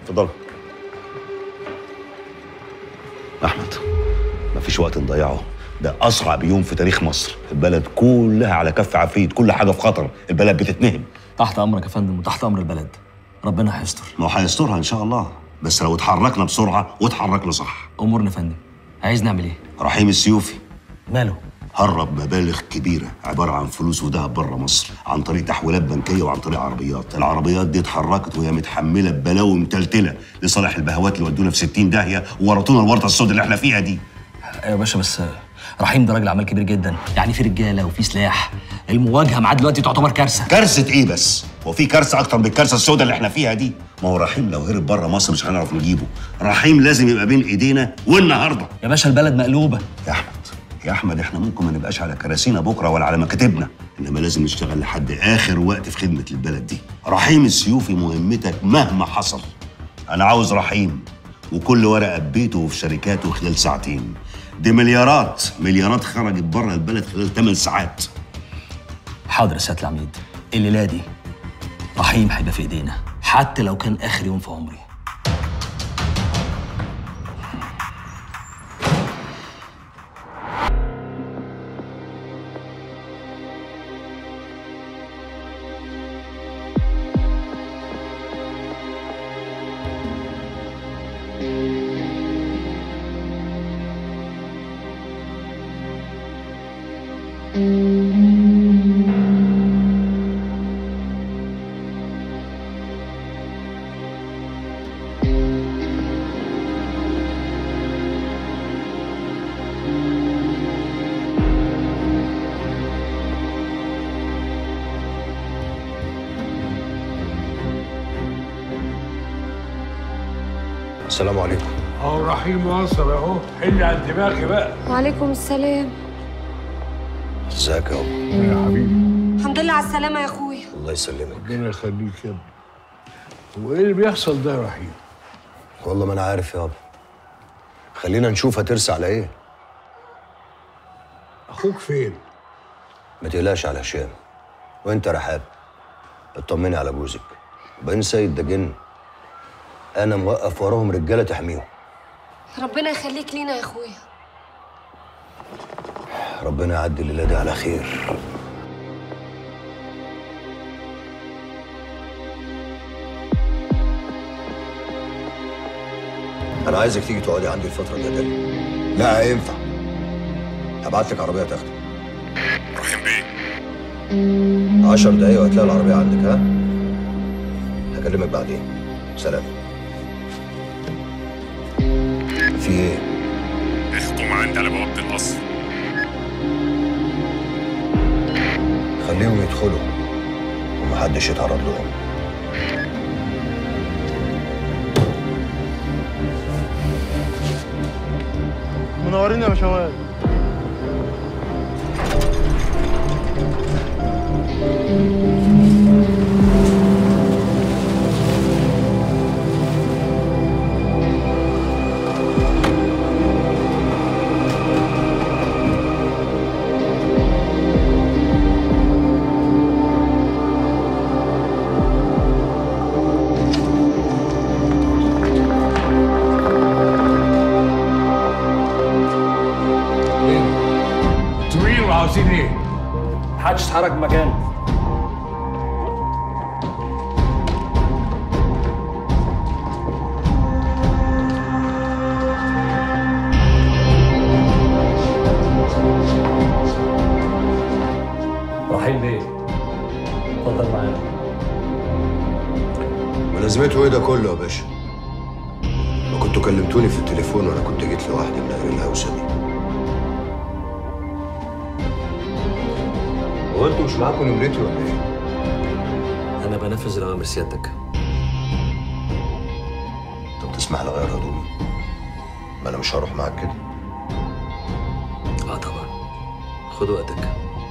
اتفضل احمد مفيش وقت نضيعه ده اصعب يوم في تاريخ مصر البلد كلها على كف عفريت كل حاجه في خطر البلد بتتنهم تحت امرك يا فندم وتحت امر البلد ربنا هيستر ما هو هيسترها ان شاء الله بس لو اتحركنا بسرعه واتحركنا صح امورنا يا فندم عايز نعمل ايه رحيم السيوفي ماله هرب مبالغ كبيرة عبارة عن فلوس وذهب بره مصر عن طريق تحويلات بنكية وعن طريق عربيات العربيات دي اتحركت وهي متحملة ببلاوي متلتلة لصالح البهوات اللي ودونا في 60 داهية وورطونا الورطة السوداء اللي احنا فيها دي ايوه يا باشا بس رحيم ده راجل اعمال كبير جدا يعني في رجاله وفي سلاح المواجهه معاه دلوقتي تعتبر كارثه كارثة ايه بس؟ هو في كارثة أكتر من الكارثة السوداء اللي احنا فيها دي؟ ما هو رحيم لو هرب بره مصر مش هنعرف نجيبه، رحيم لازم يبقى بين ايدينا والنهارده. يا باشا البلد مقلوبه يا احمد يا احمد احنا ممكن ما نبقاش على كراسينا بكره ولا على مكاتبنا انما لازم نشتغل لحد اخر وقت في خدمه البلد دي رحيم السيوفي مهمتك مهما حصل انا عاوز رحيم وكل ورقه ببيته وفي شركاته خلال ساعتين دي مليارات مليارات خرجت بره البلد خلال 8 ساعات حاضر يا سياده العميد الليله دي رحيم هيبقى في ايدينا حتى لو كان اخر يوم في عمري السلام عليكم اهو رحيم واصل اهو حل عن دماغي بقى وعليكم السلام ازيك يا ابو يا حبيبي الحمد لله على السلامة يا اخويا الله يسلمك ربنا يخليك يا ابني هو ايه اللي بيحصل ده يا رحيم؟ والله ما انا عارف يابا خلينا نشوف هترسى على ايه اخوك فين؟ ما تقلقش على هشام وانت يا رحاب اطمني على جوزك وبعدين سيد ده جن انا موقف وراهم رجاله تحميهم ربنا يخليك لينا يا اخويا ربنا يعدي الليله دي على خير انا عايزك تيجي تقعدي عندي الفتره دي يا دالي لا هينفع هبعت لك عربيه تاخدك رحيم بيه عشر دقايق وهتلاقي العربيه عندك ها هكلمك بعدين سلام في ايه اخكم عندي على بوابة القصر خليهم يدخلوا ومحدش يتعرض لهم منورين يا باشوات انتوا مين وعاوزين ايه؟ محدش اتحرك من مكانه رحيم بيه اتفضل معانا ولازمته ايه ده كله يا باشا ما كنتوا كلمتوني في التليفون وانا كنت جيت لوحدي من غير الهوسه دي هو انتوا مش معاكم نمرتي ولا ايه؟ انا بنفذ الاوامر سيادتك طب تسمح لي اغير هدومي ما انا مش هروح معاك كده اه طبعا خد وقتك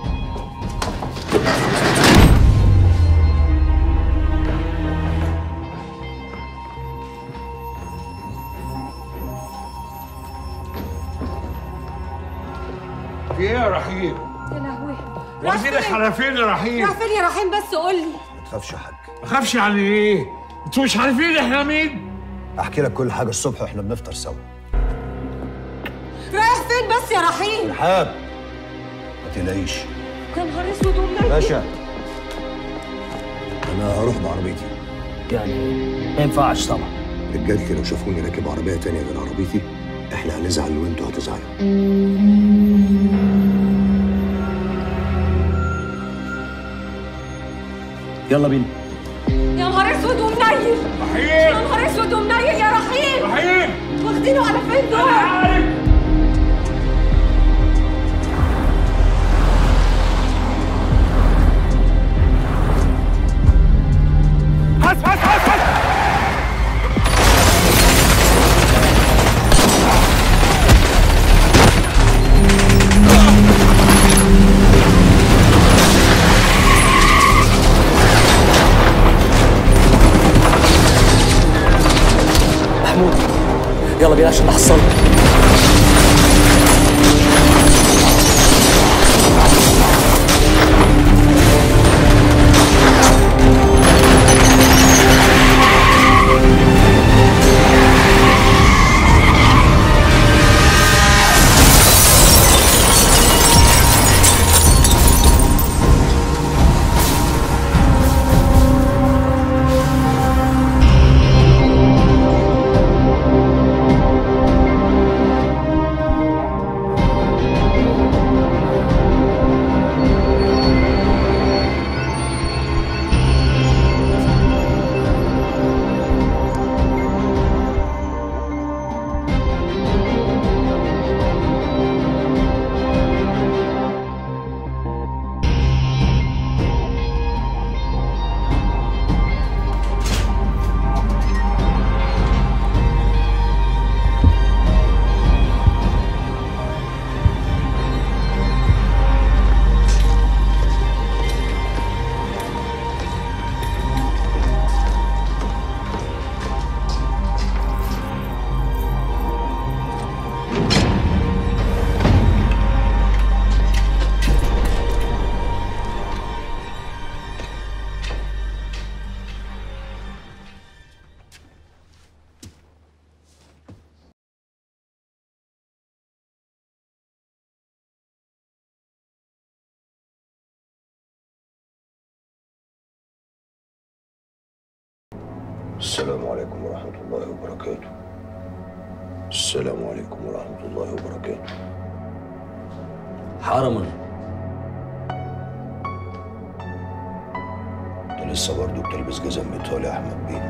في ايه يا رحيم؟ يا لهوي واخدينك على فين يا رحيم؟ راح فين يا رحيم بس قول لي ما تخافش يا حاج ما تخافش على ايه؟ انتوا مش عارفين احنا مين؟ احكي لك كل حاجه الصبح واحنا بنفطر سوا رايح فين بس يا رحيم رحاب ما تقلقيش يا نهار اسود ومنيل باشا انا هروح بعربيتي يعني ما ينفعش طبعا رجالتي لو شافوني راكب عربيه تانية غير عربيتي احنا هنزعل وانتوا هتزعلوا يلا بينا يا نهار اسود ومنيل يا نهار اسود ومنيل يا رحيم رحيم واخدينه على فين دول هس هس هس هس محمود يلا بينا عشان نحصله السلام عليكم ورحمه الله وبركاته السلام عليكم ورحمه الله وبركاته حرما انت لسه برضه بتلبس جزم متولي يا احمد بيه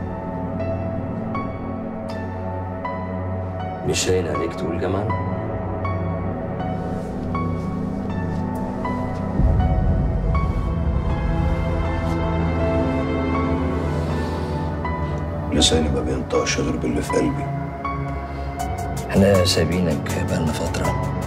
مش هين عليك تقول جمال لساني ما بينطقش غير باللي في قلبي احنا سايبينك بقالنا فترة